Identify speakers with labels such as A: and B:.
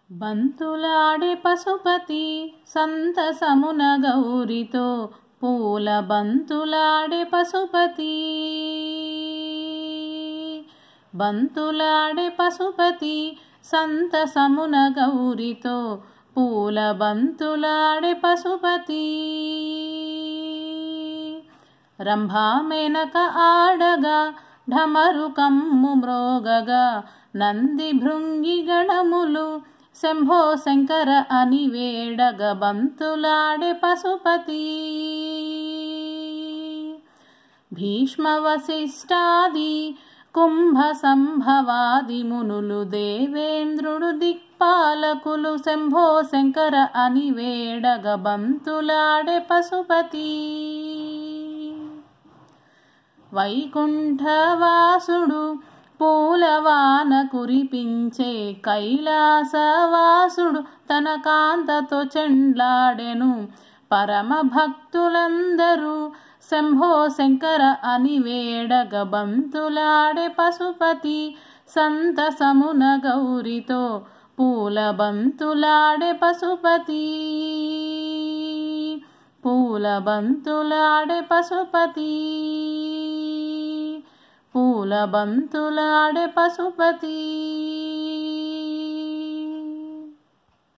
A: బంతులాడే పశుపతి సంతసమున గౌరితో పూల బంతులాడే పశుపతి బంతులాడే పశుపతి సంతసమున గౌరితో పూల బంతులాడే పశుపతి రంభా మేనక ఆడగా ఢమరు కమ్ము మ్రోగగా నంది భృంగి గణములు శంభో శంకర అని వేడగ బంతులాడే పశుపతి భీష్మ వశిష్టాది కుంభ సంభవాది మునులు దేవేంద్రుడు దిక్పాలకులు శంభో శంకర అని వేడగ బంతులాడే పశుపతి వైకుంఠవాసుడు పూలవాన కురిపించే కైలాసవాసుడు తన కాంతతో చెండ్లాడెను పరమ భక్తులందరూ శంభో శంకర అని వేడగ బంతులాడే పశుపతి సంతసమున గౌరితో పూల బంతులాడే పశుపతి పూల బంతులాడే పశుపతి పూల బంతులాడే పశుపతి